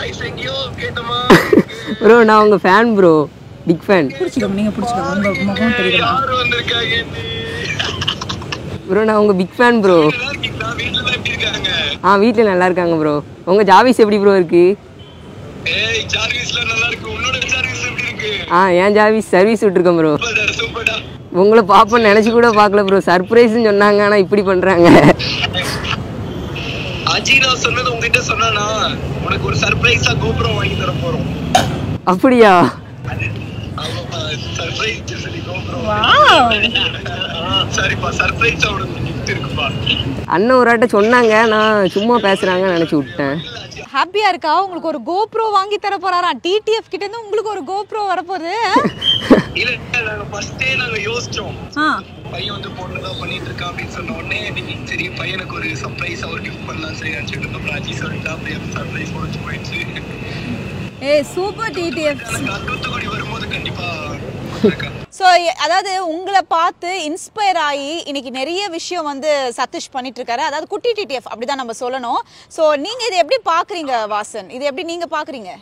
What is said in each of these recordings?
Voice எங்கேயோ கேட்டமா bro நான் உங்கள் ஃபேன் ப்ரோ பிக் ஃபேன் பிடிச்சிக்கோங்க நீங்க பிடிச்சிக்கோங்க உங்க முகம் தெரியுது யார் வந்திருக்காங்க ப்ரோ நான் உங்கள் பிக் ஃபேன் ப்ரோ நல்லா இருக்கீங்களா வீட்டுல தான் எப்படி இருக்காங்க ஆ வீட்டில் நல்லா இருக்காங்க ப்ரோ உங்கள் ஜாவிஸ் எப்படி ப்ரோ இருக்கு ஏய் ஜார்விஸ்ல நல்லா இருக்கு உன்னோட ஜார்விஸ் எப்படி இருக்கு ஆ என் ஜாவிஸ் சர்வீஸ் விட்டுருக்கேன் ப்ரோ சூப்பர்டா சூப்பர்டா உங்களை பார்ப்போன்னு நினச்சி கூட பார்க்கல ப்ரோ சர்ப்ரைஸ்னு சொன்னாங்க ஆனால் இப்படி பண்ணுறாங்க அஜி நான் சொன்னது உங்ககிட்ட சொன்னானா உனக்கு ஒரு சர்ப்ரைஸா கோபுரம் வாங்கி தர போறோம் அப்படியா ஆமாப்பா சர்ப்ரைஸ் சொல்லி கோபுரம் வாவ் ஆ, சரிப்பா சர்ப்ரைஸா உனக்கு கிஃப்ட் இருக்குப்பா அண்ணன் ஒரு ஆட்ட சொன்னாங்க நான் சும்மா பேசுகிறாங்கன்னு நினச்சி விட்டேன் ஹாப்பியா இருக்கா உங்களுக்கு ஒரு கோப்ரோ வாங்கி தர போறாராம் டிடிஎஃப் கிட்ட இருந்து உங்களுக்கு ஒரு கோப்ரோ வரப்போகுது இல்ல நாங்க ஃபர்ஸ்டே நாங்க யோசிச்சோம் ஆ பையன் வந்து பொண்ணுதான் பண்ணிட்டு இருக்கான் அப்படின்னு சொன்ன உடனே நீங்க சரி பையனுக்கு ஒரு சர்ப்ரைஸா ஒரு கிஃப்ட் பண்ணலாம் சரி நினைச்சிட்டு இருந்தோம் ராஜி சொல்லிட்டா அப்படியே சர்ப்ரைஸ் முடிச்சு போயிடுச்சு ஏய் சூப்பர் டிடிஎஃப் எனக்கு தூத்துக்குடி வரும்போது கண்டிப்பா கொடுத்திருக்கேன். ஸோ அதாவது உங்களை பார்த்து இன்ஸ்பயர் ஆகி இன்னைக்கு நிறைய விஷயம் வந்து சதீஷ் பண்ணிட்டு இருக்காரு அதாவது குட்டி டிடிஎஃப் அப்படிதான் நம்ம சொல்லணும் ஸோ நீங்க இதை எப்படி பாக்குறீங்க வாசன் இது எப்படி நீங்க பாக்குறீங்க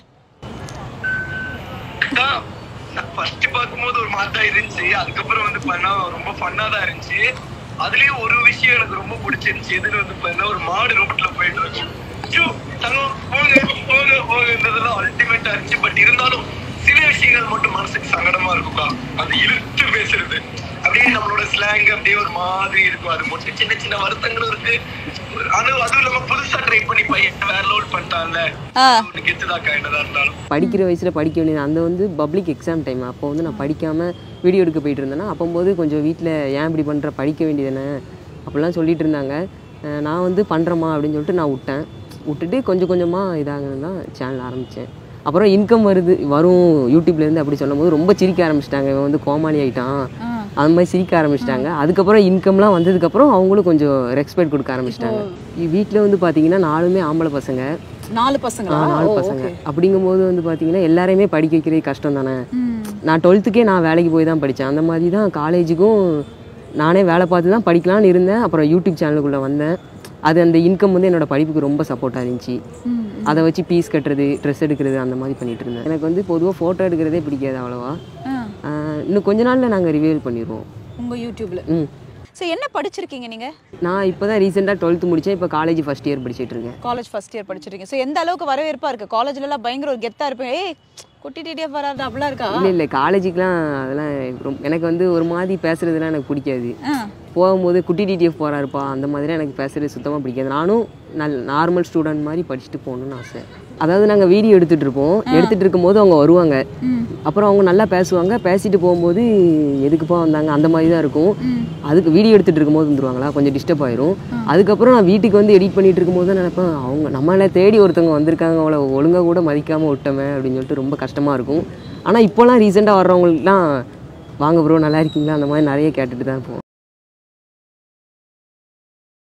அதான், நான் first பார்க்கும்போது ஒரு மாத்தா இருந்துச்சு அதுக்கப்புறம் வந்து பண்ணா ரொம்ப ஃபன்னா தான் இருந்துச்சு அதுலயும் ஒரு விஷயம் எனக்கு ரொம்ப பிடிச்சிருந்துச்சு எதுன்னு வந்து பண்ணா ஒரு மாடு ரோட்ல போயிட்டு இருக்கும் ஐயோ, தங்கம், போங்க போங்க போங்கன்றதெல்லாம் அல்டிமேட்டா இருந்துச்சு பட் இருந்தாலும் சில விஷயங்கள் மட்டும் மனசுக்கு சங்கடமா இருக்கும்க்கா அந்த இழுத்து பேசுறது அப்படியே நம்மளோட ஸ்லாங் அப்படியே ஒரு மாதிரி இருக்கும் அது மட்டும் சின்ன சின்ன வருத்தங்களும் இருக்கு ஆனா அதுவும் இல்லாம புதுசா ட்ரை பண்ணி பையன் வேற லோட் பண்ணிட்டான்ல ஆ ஒண்ணு கெத்துதாக்கா என்னதான் இருந்தாலும் படிக்கிற வயசில் படிக்க வேண்டியது அந்த வந்து பப்ளிக் எக்ஸாம் டைம் அப்போ வந்து நான் படிக்காமல் வீடியோ எடுக்க போயிட்டு இருந்தேன்னா அப்போம்போது கொஞ்சம் வீட்டில் ஏன் இப்படி பண்ணுற படிக்க வேண்டியதுதானே அப்படிலாம் சொல்லிட்டு இருந்தாங்க அஹ் நான் வந்து பண்ணுறேம்மா அப்படின்னு சொல்லிட்டு நான் விட்டேன் விட்டுட்டு கொஞ்சம் கொஞ்சமாக இதாகணும் தான் சேனல் ஆரம்பித்தேன் அப்புறம் இன்கம் வருது வரும் யூடியூப்லேருந்து அப்படி சொல்லும்போது ரொம்ப சிரிக்க ஆரம்பிச்சிட்டாங்க இவன் வந்து கோமாளி ஆகிட்டான் அந்த மாதிரி சிரிக்க ஆரம்பிச்சிட்டாங்க அதுக்கப்புறம் இன்கம்லாம் வந்ததுக்கப்புறம் அவங்களும் கொஞ்சம் ரெஸ்பெக்ட் கொடுக்க ஆரம்பிச்சிட்டாங்க வீட்டில் வந்து பார்த்தீங்கன்னா நாலுமே ஆம்பளை பசங்க நாலு ஆ, பசங்களா நாலு பசங்க அப்படிங்கும்போது வந்து பார்த்தீங்கன்னா எல்லாரையுமே படிக்க வைக்கிறது கஷ்டம் தானே நான் டுவெல்த்துக்கே நான் வேலைக்கு போய் தான் படித்தேன் அந்த மாதிரி தான் காலேஜுக்கும் நானே வேலை பார்த்து தான் படிக்கலாம்னு இருந்தேன் அப்புறம் யூடியூப் சேனலுக்குள்ளே வந்தேன் அது அந்த இன்கம் வந்து என்னோட படிப்புக்கு ரொம்ப சப்போர்ட்டாக இருந்துச்சு அதை வச்சு பீஸ் கட்டுறது ட்ரெஸ் எடுக்கிறது அந்த மாதிரி பண்ணிட்டு இருந்தேன் எனக்கு வந்து பொதுவாக ஃபோட்டோ எடுக்கிறதே பிடிக்காது அவ்வளோவா ஆ, ஆ, இன்னும் கொஞ்ச நாளில் நாங்கள் ரிவீல் பண்ணிடுவோம் உங்க யூடியூப்ல ம் ஸோ என்ன படிச்சிருக்கீங்க நீங்க நான் இப்போ தான் ரீசெண்டாக டுவெல்த்து முடித்தேன் இப்போ காலேஜ் ஃபஸ்ட் இயர் படிச்சிட்டு இருக்கேன் காலேஜ் ஃபர்ஸ்ட் இயர் படிச்சிருக்கீங்க ஸோ எந்த அளவுக்கு வரவேற்பா இருக்கு காலேஜ்ல எல்லாம் பயங்கர ஒரு கெத்தா இருப்பேன் ஏய் குட்டி டிடிஎஃப் வராது அப்படிலாம் இருக்கா இல்லை இல்லை காலேஜுக்கெலாம் அதெல்லாம் ரொம்ப எனக்கு வந்து ஒரு மாதிரி பேசுறதுலாம் எனக்கு பிடிக்காது ஆ போகும்போது குட்டி டிடிஎஃப் போகிறாருப்பா அந்த மாதிரி எனக்கு பேசுறது சுத்தமாக பிடிக்காது நானும் நல் நார்மல் ஸ்டூடெண்ட் மாதிரி படிச்சுட்டு போகணுன்னு ஆசை அதாவது நாங்கள் வீடியோ எடுத்துகிட்டு இருப்போம் எடுத்துகிட்டு இருக்கும்போது அவங்க வருவாங்க அப்புறம் அவங்க நல்லா பேசுவாங்க பேசிட்டு போகும்போது எதுக்குப்பா வந்தாங்க அந்த மாதிரி தான் இருக்கும் அதுக்கு வீடியோ எடுத்துகிட்டு இருக்கும்போது வந்துருவாங்களா கொஞ்சம் டிஸ்டர்ப் ஆயிரும் அதுக்கப்புறம் நான் வீட்டுக்கு வந்து எடிட் பண்ணிட்டு இருக்கும்போது தான் நினைப்பேன் அவங்க நம்மளை தேடி ஒருத்தவங்க வந்திருக்காங்க அவளை ஒழுங்காக கூட மதிக்காமல் விட்டோமே அப்படின்னு சொல்லிட்டு ரொம்ப கஷ்டமாக இருக்கும் ஆனால் இப்போலாம் ரீசெண்டாக வர்றவங்களுக்குலாம் வாங்க ப்ரோ நல்லா இருக்கீங்களா அந்த மாதிரி நிறைய கேட்டுட்டு தான் இருப்போம்